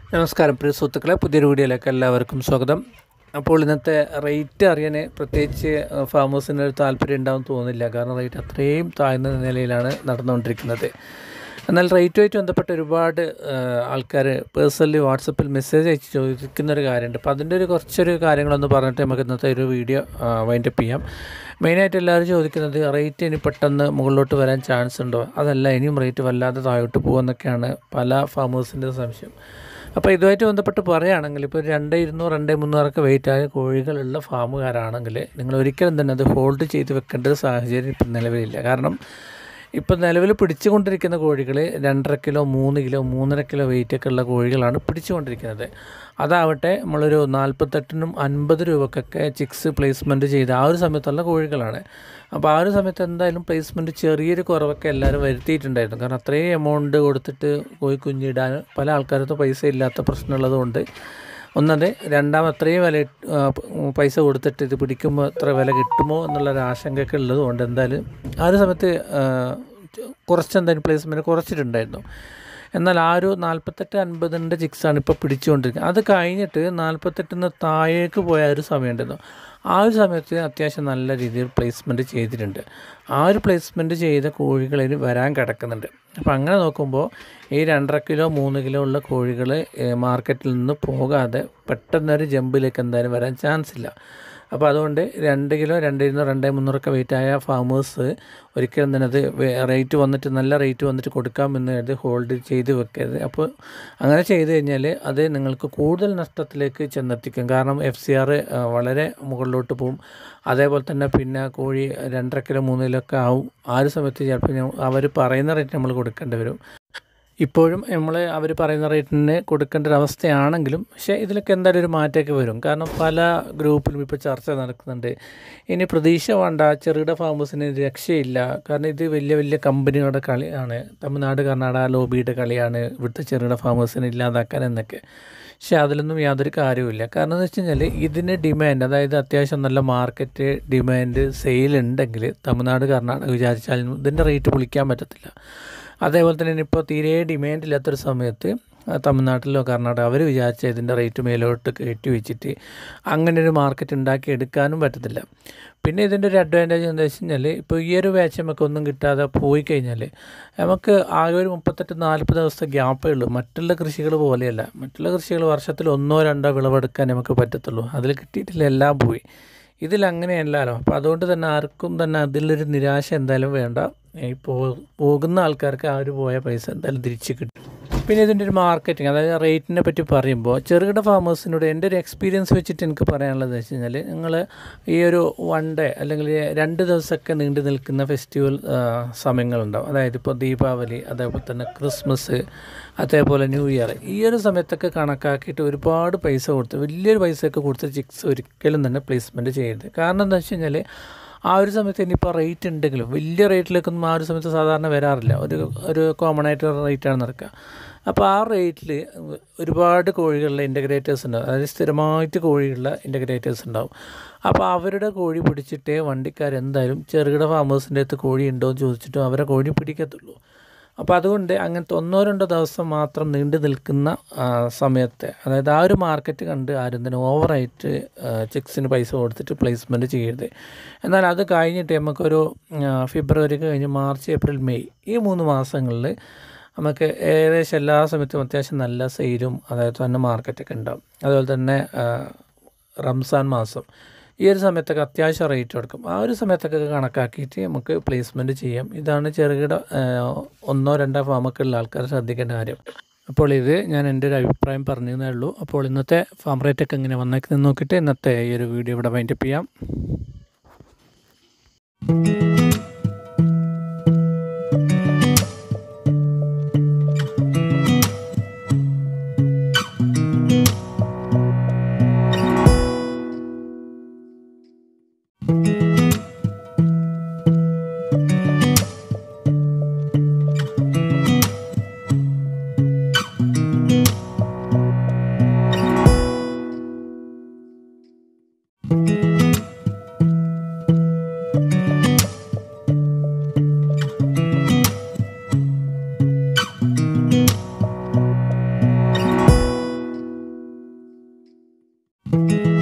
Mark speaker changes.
Speaker 1: നമസ്കാരം പ്രിയ സുഹൃത്തുക്കളെ പുതിയൊരു വീഡിയോയിലേക്ക് എല്ലാവർക്കും സ്വാഗതം അപ്പോൾ ഇന്നത്തെ റേറ്റ് അറിയാൻ പ്രത്യേകിച്ച് ഫാമേഴ്സിന് ഒരു താല്പര്യം ഉണ്ടാവും തോന്നുന്നില്ല കാരണം റേറ്റ് അത്രയും താഴ്ന്ന നിലയിലാണ് നടന്നുകൊണ്ടിരിക്കുന്നത് എന്നാൽ റേറ്റുമായിട്ട് ബന്ധപ്പെട്ട് ഒരുപാട് ആൾക്കാർ പേഴ്സണലി വാട്സപ്പിൽ മെസ്സേജ് അയച്ച് ചോദിക്കുന്ന ഒരു കാര്യമുണ്ട് അപ്പോൾ അതിൻ്റെ ഒരു കുറച്ചൊരു കാര്യങ്ങളൊന്ന് പറഞ്ഞിട്ട് നമുക്ക് ഇന്നത്തെ ഒരു വീഡിയോ വൈൻഡപ്പ് ചെയ്യാം മെയിനായിട്ട് എല്ലാവരും ചോദിക്കുന്നത് റേറ്റ് ഇനി പെട്ടെന്ന് മുകളിലോട്ട് വരാൻ ചാൻസ് ഉണ്ടോ അതല്ല ഇനിയും റേറ്റ് വല്ലാതെ താഴോട്ട് പോകുമെന്നൊക്കെയാണ് പല ഫാമേഴ്സിൻ്റെ സംശയം അപ്പോൾ ഇതുമായിട്ട് ബന്ധപ്പെട്ട് പറയുകയാണെങ്കിൽ ഇപ്പോൾ രണ്ട് ഇരുന്നൂറ് രണ്ട് മുന്നൂറൊക്കെ വെയിറ്റ് ആയ കോഴികളുള്ള ഫാമുകാരാണെങ്കിൽ നിങ്ങൾ ഒരിക്കലും തന്നെ അത് ഹോൾഡ് ചെയ്ത് വെക്കേണ്ട ഒരു സാഹചര്യം ഇപ്പം നിലവിലില്ല കാരണം ഇപ്പം നിലവിൽ പിടിച്ചുകൊണ്ടിരിക്കുന്ന കോഴികൾ രണ്ടര കിലോ മൂന്ന് കിലോ മൂന്നര കിലോ വെയിറ്റൊക്കെ ഉള്ള കോഴികളാണ് പിടിച്ചുകൊണ്ടിരിക്കുന്നത് അതാവട്ടെ നമ്മളൊരു നാൽപ്പത്തെട്ടിനും അൻപത് രൂപക്കൊക്കെ ചിക്സ് പ്ലേസ്മെൻറ്റ് ചെയ്ത ആ ഒരു സമയത്തുള്ള കോഴികളാണ് അപ്പോൾ ആ ഒരു സമയത്ത് എന്തായാലും പ്ലേസ്മെൻറ്റ് ചെറിയൊരു കുറവൊക്കെ എല്ലാവരും വരുത്തിയിട്ടുണ്ടായിരുന്നു കാരണം അത്രയും എമൗണ്ട് കൊടുത്തിട്ട് കോഴി കുഞ്ഞിടാൻ പല ആൾക്കാർക്കും പൈസ ഇല്ലാത്ത പ്രശ്നമുള്ളതുകൊണ്ട് ഒന്നത് രണ്ടാം അത്രയും വില ഇട്ട്- ആ, പൈസ കൊടുത്തിട്ട് ഇത് പിടിക്കുമ്പോൾ എത്ര വില കിട്ടുമോ എന്നുള്ളൊരു ആശങ്കയൊക്കെ ഉള്ളതുകൊണ്ട് എന്തായാലും ആ ഒരു സമയത്ത് ആ, കുറച്ചെന്തായാലും പ്ലേസ്മെൻറ്റ് കുറച്ചിട്ടുണ്ടായിരുന്നു എന്നാൽ ആ ഒരു നാൽപ്പത്തെട്ട് അൻപതിൻ്റെ ചിക്സാണ് ഇപ്പോൾ പിടിച്ചുകൊണ്ടിരിക്കുന്നത് അത് കഴിഞ്ഞിട്ട് നാൽപ്പത്തെട്ടിന് താഴേക്ക് പോയ ഒരു സമയമുണ്ടായിരുന്നു ആ ഒരു സമയത്ത് അത്യാവശ്യം നല്ല രീതിയിൽ പ്ലേസ്മെൻറ്റ് ചെയ്തിട്ടുണ്ട് ആ ഒരു പ്ലേസ്മെൻറ്റ് ചെയ്ത കോഴികളിൽ വരാൻ കിടക്കുന്നുണ്ട് അപ്പോൾ അങ്ങനെ നോക്കുമ്പോൾ ഈ രണ്ടര കിലോ മൂന്ന് കിലോ ഉള്ള കോഴികൾ മാർക്കറ്റിൽ നിന്ന് പോകാതെ പെട്ടെന്നൊരു ജമ്പിലേക്ക് എന്തായാലും വരാൻ ചാൻസ് ഇല്ല അപ്പോൾ അതുകൊണ്ട് രണ്ട് കിലോ രണ്ട് ഇരുന്നൂറ് രണ്ട് മുന്നൂറൊക്കെ വെയിറ്റ് ആയ ഫാമേഴ്സ് ഒരിക്കലും തന്നെ അത് റേറ്റ് വന്നിട്ട് നല്ല റേറ്റ് വന്നിട്ട് കൊടുക്കാമെന്ന് കരുതി ഹോൾഡ് ചെയ്ത് വെക്കരുത് അപ്പോൾ അങ്ങനെ ചെയ്ത് കഴിഞ്ഞാൽ അത് നിങ്ങൾക്ക് കൂടുതൽ നഷ്ടത്തിലേക്ക് ചെന്നെത്തിക്കും കാരണം എഫ് സി ആർ വളരെ മുകളിലോട്ട് പോകും അതേപോലെ തന്നെ പിന്നെ കോഴി രണ്ടര കിലോ മൂന്ന് കിലോ ഒക്കെ ആവും ആ ഒരു സമയത്ത് ചിലപ്പോൾ അവർ പറയുന്ന റേറ്റ് നമ്മൾ കൊടുക്കേണ്ടി വരും ഇപ്പോഴും നമ്മൾ അവർ പറയുന്ന റേറ്റിന് കൊടുക്കേണ്ട ഒരു അവസ്ഥയാണെങ്കിലും പക്ഷേ ഇതിലൊക്കെ എന്തായാലും ഒരു മാറ്റമൊക്കെ വരും കാരണം പല ഗ്രൂപ്പിലും ഇപ്പോൾ ചർച്ച നടക്കുന്നുണ്ട് ഇനി പ്രതീക്ഷ വേണ്ട ചെറുകിട ഫാമേഴ്സിന് രക്ഷയില്ല കാരണം ഇത് വലിയ വലിയ കമ്പനികളുടെ കളിയാണ് തമിഴ്നാട് കർണാടക ലോബിയുടെ കളിയാണ് ഇവിടുത്തെ ചെറുകിട ഫാമേഴ്സിനെ ഇല്ലാതാക്കാൻ എന്നൊക്കെ പക്ഷേ അതിലൊന്നും യാതൊരു കാര്യവുമില്ല കാരണം എന്ന് വെച്ച് കഴിഞ്ഞാൽ ഇതിന് ഡിമാൻഡ് അതായത് അത്യാവശ്യം നല്ല മാർക്കറ്റ് ഡിമാൻഡ് സെയിൽ ഉണ്ടെങ്കിൽ തമിഴ്നാട് കർണാടക വിചാരിച്ചാൽ ഇതിൻ്റെ റേറ്റ് പൊളിക്കാൻ പറ്റത്തില്ല അതേപോലെ തന്നെ ഇപ്പോൾ തീരെ ഡിമാൻഡ് ഇല്ലാത്തൊരു സമയത്ത് ആ, തമിഴ്നാട്ടിലോ കർണാടക അവർ വിചാരിച്ച ഇതിൻ്റെ റേറ്റ് മേലോട്ട് കയറ്റി വെച്ചിട്ട് അങ്ങനെ ഒരു മാർക്കറ്റ് ഉണ്ടാക്കി എടുക്കാനും പറ്റത്തില്ല പിന്നെ ഇതിൻ്റെ ഒരു അഡ്വാൻറ്റേജ് എന്താ വെച്ച് കഴിഞ്ഞാൽ ഇപ്പോൾ ഈ ഒരു ബാച്ച് നമുക്ക് ഒന്നും കിട്ടാതെ പോയി കഴിഞ്ഞാൽ നമുക്ക് ആകെ ഒരു മുപ്പത്തെട്ട് നാൽപ്പത് ദിവസത്തെ ഗ്യാപ്പേ ഉള്ളൂ മറ്റുള്ള കൃഷികൾ പോലെയല്ല മറ്റുള്ള കൃഷികൾ വർഷത്തിൽ ഒന്നോ രണ്ടോ വിളവെടുക്കാൻ നമുക്ക് പറ്റത്തുള്ളൂ അതിൽ കിട്ടിയിട്ടില്ല എല്ലാം പോയി ഇതിൽ അങ്ങനെയല്ലല്ലോ അപ്പോൾ അതുകൊണ്ട് തന്നെ ആർക്കും തന്നെ അതിലൊരു നിരാശ എന്തായാലും വേണ്ട ഈ പോ പോകുന്ന ആൾക്കാർക്ക് ആ ഒരു പോയ പൈസ എന്തായാലും തിരിച്ച് കിട്ടും പിന്നെ ഇതിൻ്റെ ഒരു മാർക്കറ്റിംഗ് അതായത് റേറ്റിനെ പറ്റി പറയുമ്പോൾ ചെറുകിട ഫാമേഴ്സിനോട് എൻ്റെ ഒരു എക്സ്പീരിയൻസ് വെച്ചിട്ട് എനിക്ക് പറയാനുള്ളത് വെച്ച് കഴിഞ്ഞാൽ നിങ്ങൾ ഈ ഒരു വൺ ഡേ അല്ലെങ്കിൽ രണ്ട് ദിവസമൊക്കെ നീണ്ടു നിൽക്കുന്ന ഫെസ്റ്റിവൽ സമയങ്ങളുണ്ടാവും അതായത് ഇപ്പോൾ ദീപാവലി അതേപോലെ തന്നെ ക്രിസ്മസ് അതേപോലെ ന്യൂ ഇയർ ഈ ഒരു സമയത്തൊക്കെ കണക്കാക്കിയിട്ട് ഒരുപാട് പൈസ കൊടുത്ത് വലിയൊരു പൈസയൊക്കെ കൊടുത്ത് ചിക്സ് ഒരിക്കലും തന്നെ പ്ലേസ്മെൻറ്റ് ചെയ്യരുത് കാരണം എന്താ വെച്ച് കഴിഞ്ഞാൽ ആ ഒരു സമയത്ത് ഇനിയിപ്പോൾ റേറ്റ് ഉണ്ടെങ്കിലും വലിയ റേറ്റിലേക്കൊന്നും ആ ഒരു സമയത്ത് സാധാരണ വരാറില്ല ഒരു ഒരു കോമൺ ആയിട്ട് റേറ്റാണ് നടക്കുക അപ്പോൾ ആ റേറ്റിൽ ഒരുപാട് കോഴികളുടെ ഇൻ്റഗ്രേറ്റേഴ്സ് ഉണ്ടാവും അതായത് സ്ഥിരമായിട്ട് കോഴികളുടെ ഇൻ്റഗ്രേറ്റേഴ്സ് ഉണ്ടാവും അപ്പോൾ അവരുടെ കോഴി പിടിച്ചിട്ടേ വണ്ടിക്കാരെന്തായാലും ചെറുകിട ഫാമേഴ്സിൻ്റെ അടുത്ത് കോഴി ഉണ്ടോ എന്ന് ചോദിച്ചിട്ടും അവരെ കോഴി പിടിക്കത്തുള്ളൂ അപ്പോൾ അതുകൊണ്ട് അങ്ങനത്തെ ഒന്നോ രണ്ടോ ദിവസം മാത്രം നീണ്ടു നിൽക്കുന്ന ആ, സമയത്ത് അതായത് ആ ഒരു മാർക്കറ്റ് കണ്ട് ആരും തന്നെ ഓവറായിട്ട് ചിക്സിന് പൈസ കൊടുത്തിട്ട് പ്ലേസ്മെൻറ്റ് ചെയ്യരുത് എന്നാൽ അത് കഴിഞ്ഞിട്ട് നമുക്കൊരു ആ, ഫെബ്രുവരി കഴിഞ്ഞ് മാർച്ച് ഏപ്രിൽ മെയ് ഈ മൂന്ന് മാസങ്ങളിൽ നമുക്ക് ഏകദേശം എല്ലാ സമയത്തും അത്യാവശ്യം നല്ല സെയിലും അതായത് തന്നെ മാർക്കറ്റൊക്കെ ഉണ്ടാവും അതുപോലെ തന്നെ ആ, റംസാൻ മാസം ഈ ഒരു സമയത്തൊക്കെ അത്യാവശ്യം റേറ്റ് കൊടുക്കും ആ ഒരു സമയത്തൊക്കെ കണക്കാക്കിയിട്ട് നമുക്ക് പ്ലേസ്മെൻറ്റ് ചെയ്യാം ഇതാണ് ചെറുകിട ആ, ഒന്നോ രണ്ടോ ഫാമൊക്കെ ഉള്ള ആൾക്കാർ ശ്രദ്ധിക്കേണ്ട കാര്യം അപ്പോൾ ഇത് ഞാൻ എൻ്റെ ഒരു അഭിപ്രായം പറഞ്ഞതേ ഉള്ളൂ അപ്പോൾ ഇന്നത്തെ ഫാം റേറ്റൊക്കെ എങ്ങനെ വന്നേക്കുന്നത് നോക്കിയിട്ട് ഇന്നത്തെ ഈ ഒരു വീഡിയോ ഇവിടെ വൈൻഡപ്പ് ചെയ്യാം നന്ദി